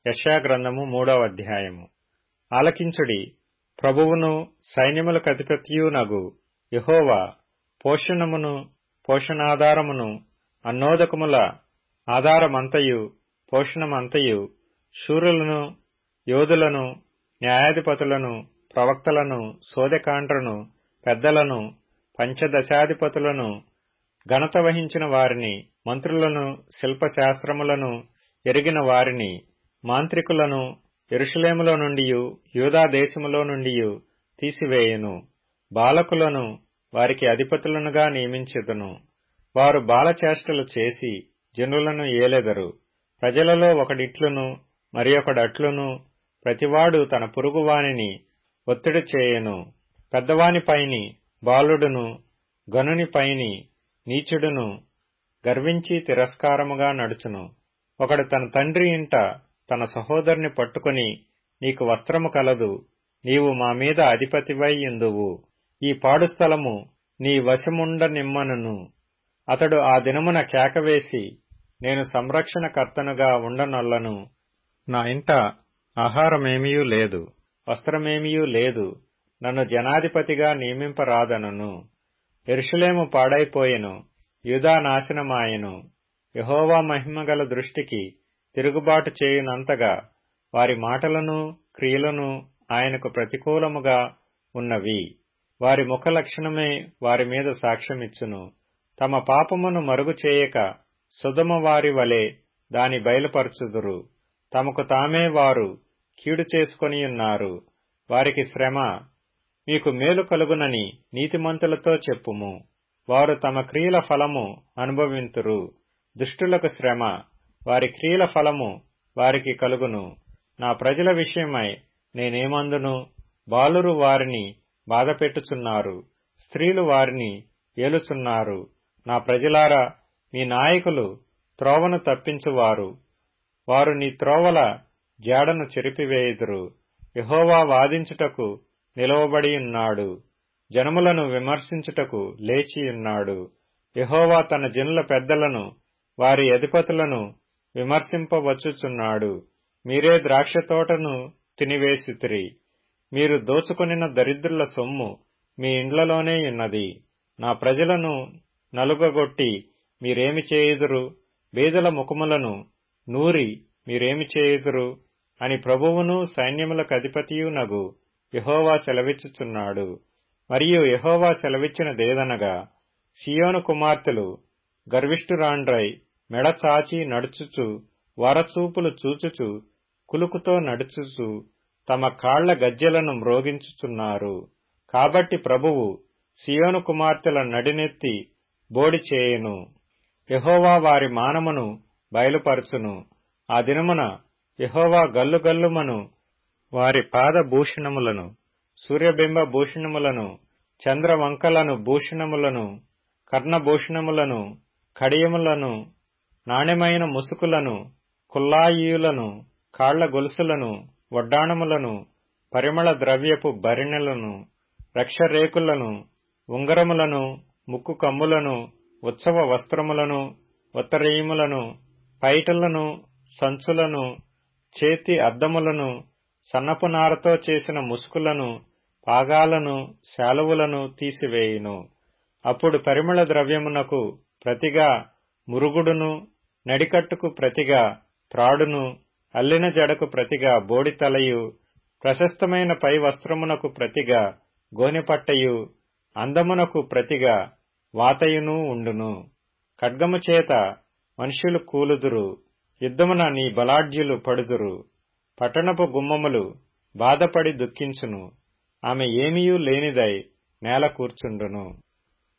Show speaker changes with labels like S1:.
S1: యశాగ్రంథము మూడవ అధ్యాయము ఆలకించుడి ప్రభువును సైన్యములకు అధిపతియునగు యహోవా పోషణమును పోషణాధారమును అన్నోదకముల ఆధారమంతయు పోషణమంతయు శూరులను యోధులను న్యాయాధిపతులను ప్రవక్తలను సోదెకాండ్రను పెద్దలను పంచదశాధిపతులను ఘనత వహించిన వారిని మంత్రులను శిల్పశాస్త్రములను ఎరిగిన వారిని మాంత్రికులను ఎరుషలేములో నుండియు యూదా దేశములో నుండియు తీసివేయును బాలకులను వారికి అధిపతులనుగా నియమించెదను వారు బాలచేష్టలు చేసి జనులను ఏలెదరు ప్రజలలో ఒకడిట్లును మరి ఒకడట్లును ప్రతివాడు తన పొరుగువానిని ఒత్తిడి చేయను పెద్దవానిపైని బాలుడును గనునిపైని నీచుడును గర్వించి తిరస్కారముగా నడుచును ఒకడు తన తండ్రి ఇంట తన సహోదరుని పట్టుకుని నీకు వస్త్రము కలదు నీవు మా మీద అధిపతివై ఇందువు ఈ పాడు స్థలము నీ వశముండ నిమ్మనును అతడు ఆ దినమున కేకవేసి నేను సంరక్షణకర్తనుగా ఉండనొల్లను నా ఇంట ఆహారమేమియూ లేదు వస్త్రమేమియూ లేదు నన్ను జనాధిపతిగా నియమింపరాదనను ఎరుషులేము పాడైపోయెను యూదా నాశనమాయెను యహోవా మహిమగల దృష్టికి తిరుగుబాటు చేయునంతగా వారి మాటలను క్రియలను ఆయనకు ప్రతికూలముగా ఉన్నవి వారి ముఖ లక్షణమే వారి మీద సాక్ష్యమిచ్చును తమ పాపమును మరుగు చేయక సుధమ వారి వలె దాని బయలుపరచుదురు తమకు తామే వారు కీడు చేసుకొనియున్నారు వారికి శ్రమ మీకు మేలు కలుగునని నీతిమంతులతో చెప్పుము వారు తమ క్రియల ఫలము అనుభవింతురు దుష్టులకు శ్రమ వారి క్రియల ఫలము వారికి కలుగును నా ప్రజల విషయమై నేనేమందును బాలురు వారిని బాధపెట్టుచున్నారు స్త్రీలు వారిని ఏలుచున్నారు నా ప్రజలారా మీ నాయకులు త్రోవను తప్పించువారు వారు నీ త్రోవల జాడను చెరిపివేయుదురు యహోవా వాదించుటకు నిలవబడియున్నాడు జనములను విమర్శించుటకు లేచియున్నాడు యహోవా తన జనుల పెద్దలను వారి అధిపతులను విమర్శింపవచ్చుచున్నాడు మీరే ద్రాక్ష తోటను తినివేసితిరి మీరు దోచుకొనిన దరిద్రుల సొమ్ము మీ ఇండ్లలోనే ఉన్నది నా ప్రజలను నలుగగొట్టి మీరేమి చేయుదురు బీదల ముఖములను నూరి మీరేమి చేయుదురు అని ప్రభువును సైన్యములకు అధిపతియునగు యహోవా సెలవిచ్చుచున్నాడు మరియు యహోవా సెలవిచ్చినదేదనగా సియోను కుమార్తెలు గర్విష్ఠురాండ్రై మెడచాచి నడుచుచు వరచూపులు చూచుచు కులుకుతో నడుచుచు తమ కాళ్ల గజ్జెలను మ్రోగించుచున్నారు కాబట్టి ప్రభువు సియోను కుమార్తెల నడినెత్తి బోడి చేయును యహోవా వారి మానమును బయలుపరచును ఆ దినమున యహోవా గల్లుగల్లుమను వారి పాదభూషణములను సూర్యబింబ భూషణములను చంద్రవంకలను భూషణములను కర్ణభూషణములను కడియములను నాణ్యమైన ముసుకులను కుల్లాయియులను కాళ్ల గొలుసులను వడ్డాణములను పరిమళ ద్రవ్యపు భరిణెలను రక్షరేకులను ఉంగరములను ముక్కు కమ్ములను ఉత్సవ వస్త్రములను ఉత్తరీయములను పైటలను సంచులను చేతి అద్దములను సన్నపు నారతో చేసిన ముసుకులను పాగాలను శాలువులను తీసివేయును అప్పుడు పరిమళ ద్రవ్యమునకు ప్రతిగా మురుగుడును నడికట్టుకు ప్రతిగా త్రాడును అల్లిన జడకు ప్రతిగా బోడితలయు ప్రశస్తమైన పై వస్త్రమునకు ప్రతిగా గోనెపట్టయు అందమునకు ప్రతిగా వాతయును ఉండును ఖడ్గము చేత మనుష్యులు కూలుదురు యుద్ధమున నీ బలాఢ్యులు పడుదురు పట్టణపు గుమ్మములు బాధపడి దుఃఖించును ఆమె ఏమీయూ లేనిదై నేల కూర్చుండును